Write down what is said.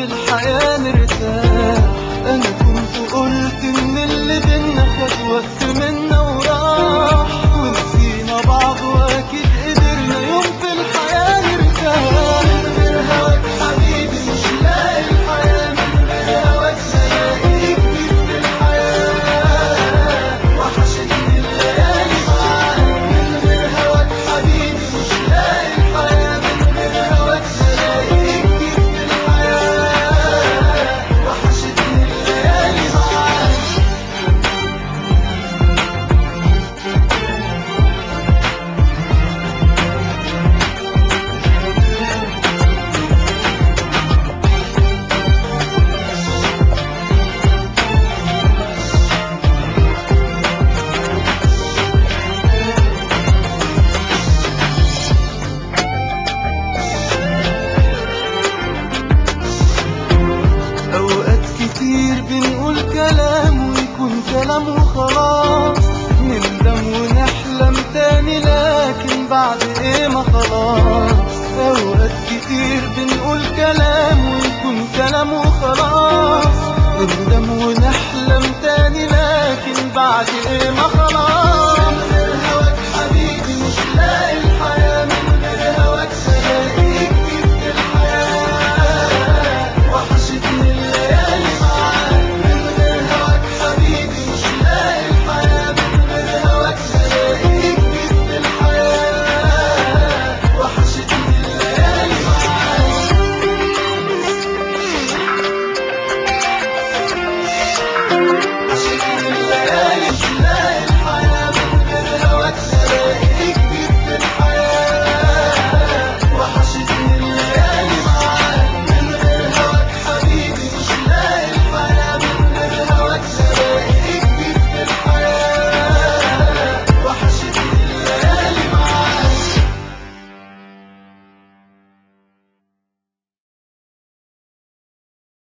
في الحياة نرتاح انا كنت قلت ان اللي بينا خد وقت منا وراح ونسينا بعض واكيد قدرنا يوم في الحياة نرتاح من غير هواك حبيبي مش لاقي الحياة من غير هواك شقايق كتير في الحياة وحشتني الليالي معاك من غير هواك حبيبي مش لاقي الحياة من غير هواك شقايق كتير في الحياة وحشتني الليالي معاك أوقات كتير بنقول كلام ويكون كلام وخلاص نندم ونحلم تاني لكن بعد ايه ما خلاص أوقات كتير بنقول كلام ويكون كلام وخلاص نندم ونحلم تاني لكن بعد ايه ما خلاص